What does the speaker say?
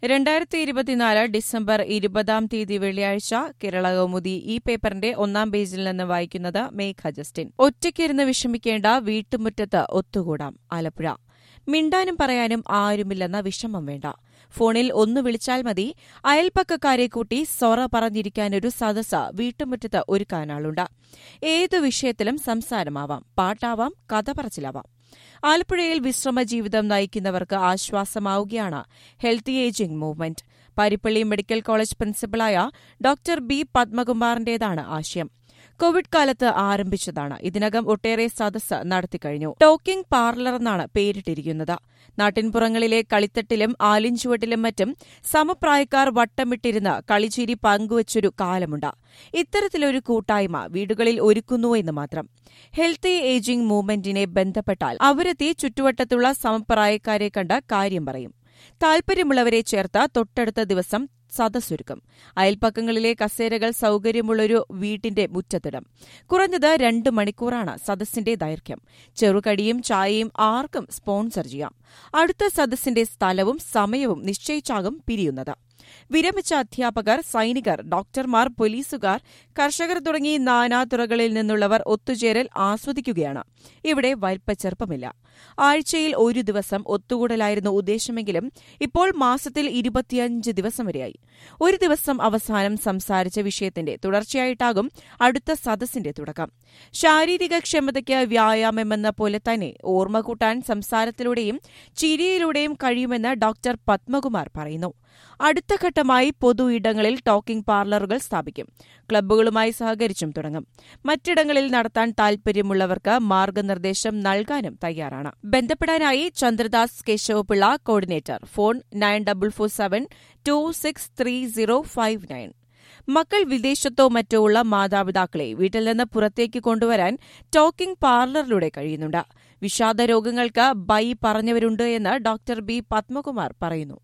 രണ്ടായിരത്തി ഇരുപത്തിനാല് ഡിസംബർ ഇരുപതാം തീയതി വെള്ളിയാഴ്ച കേരള കൗമുദി ഈ പേപ്പറിന്റെ ഒന്നാം പേജിൽ നിന്ന് വായിക്കുന്നത് മേഘ ജസ്റ്റിൻ ഒറ്റയ്ക്കിരുന്ന് വിഷമിക്കേണ്ട വീട്ടുമുറ്റത്ത് ഒത്തുകൂടാം ആലപ്പുഴ മിണ്ടാനും പറയാനും ആരുമില്ലെന്ന വിഷമം വേണ്ട ഫോണിൽ ഒന്ന് വിളിച്ചാൽ മതി അയൽപ്പക്കക്കാരെ കൂട്ടി സൊറ പറഞ്ഞിരിക്കാനൊരു സദസ്സ് വീട്ടുമുറ്റത്ത് ഒരുക്കാനാളുണ്ട് ഏതു വിഷയത്തിലും സംസാരമാവാം പാട്ടാവാം കഥ പറച്ചിലാവാം ആലപ്പുഴയിൽ വിശ്രമ ജീവിതം നയിക്കുന്നവർക്ക് ആശ്വാസമാവുകയാണ് healthy ageing movement Paripally medical college പ്രിൻസിപ്പലായ ഡോക്ടർ ബി പത്മകുമാറിന്റേതാണ് ആശയം കോവിഡ് കാലത്ത് ആരംഭിച്ചതാണ് ഇതിനകം ഒട്ടേറെ സദസ്സ് നടത്തിക്കഴിഞ്ഞു ടോക്കിംഗ് പാർലർ എന്നാണ് പേരിട്ടിരിക്കുന്നത് നാട്ടിൻപുറങ്ങളിലെ കളിത്തട്ടിലും ആലിൻചുവട്ടിലും മറ്റും സമപ്രായക്കാർ വട്ടമിട്ടിരുന്ന് കളിച്ചിരി പങ്കുവച്ചൊരു കാലമുണ്ട് ഇത്തരത്തിലൊരു കൂട്ടായ്മ വീടുകളിൽ ഒരുക്കുന്നു എന്ന് മാത്രം ഹെൽത്തി ഏജിംഗ് മൂവ്മെന്റിനെ ബന്ധപ്പെട്ടാൽ അവരെത്തി ചുറ്റുവട്ടത്തുള്ള സമപ്രായക്കാരെ കണ്ട് കാര്യം പറയും താൽപര്യമുള്ളവരെ ചേർത്ത് തൊട്ടടുത്ത ദിവസം സദസ്സൊരുക്കും അയൽപ്പക്കങ്ങളിലെ കസേരകൾ സൌകര്യമുള്ളൊരു വീട്ടിന്റെ മുറ്റത്തിടം കുറഞ്ഞത് രണ്ട് മണിക്കൂറാണ് സദസ്സിന്റെ ദൈർഘ്യം ചെറുകടിയും ചായയും ആർക്കും സ്പോൺസർ ചെയ്യാം അടുത്ത സദസ്സിന്റെ സ്ഥലവും സമയവും നിശ്ചയിച്ചാകും പിരിയുന്നത് വിരമിച്ച അധ്യാപകർ സൈനികർ ഡോക്ടർമാർ പോലീസുകാർ കർഷകർ തുടങ്ങി നാനാതുറകളിൽ നിന്നുള്ളവർ ഒത്തുചേരൽ ആസ്വദിക്കുകയാണ് ഇവിടെ വലിപ്പച്ചെറുപ്പമില്ല ആഴ്ചയിൽ ഒരു ദിവസം ഒത്തുകൂടലായിരുന്നു ഉദ്ദേശമെങ്കിലും ഇപ്പോൾ മാസത്തിൽ ഇരുപത്തിയഞ്ച് ദിവസം വരെയായി ഒരു ദിവസം അവസാനം സംസാരിച്ച വിഷയത്തിന്റെ തുടർച്ചയായിട്ടാകും അടുത്ത സദസ്സിന്റെ തുടക്കം ശാരീരിക ക്ഷമതയ്ക്ക് വ്യായാമമെന്ന പോലെ തന്നെ ഓർമ്മ കൂട്ടാൻ സംസാരത്തിലൂടെയും ചിരിയിലൂടെയും കഴിയുമെന്ന് ഡോക്ടർ പത്മകുമാർ പറയുന്നു അടുത്ത ഘട്ടമായി പൊതു ഇടങ്ങളിൽ ടോക്കിംഗ് പാർലറുകൾ സ്ഥാപിക്കും ക്ലബ്ബുകളുമായി സഹകരിച്ചും തുടങ്ങും മറ്റിടങ്ങളിൽ നടത്താൻ താൽപര്യമുള്ളവർക്ക് മാർഗനിർദ്ദേശം നൽകാനും തയ്യാറാണ് ബന്ധപ്പെടാനായി Chandradas Kesavapillai coordinator phone nine double four seven two six three zero five nine മക്കൾ വിദേശത്തോ മറ്റോ ഉള്ള മാതാപിതാക്കളെ വീട്ടിൽ നിന്ന് പുറത്തേക്ക് കൊണ്ടുവരാൻ ടോക്കിംഗ് പാർലറിലൂടെ കഴിയുന്നുണ്ട് വിഷാദ രോഗങ്ങൾക്ക് ബൈ പറഞ്ഞവരുണ്ട് എന്ന് ഡോക്ടർ ബി പത്മകുമാർ പറയുന്നു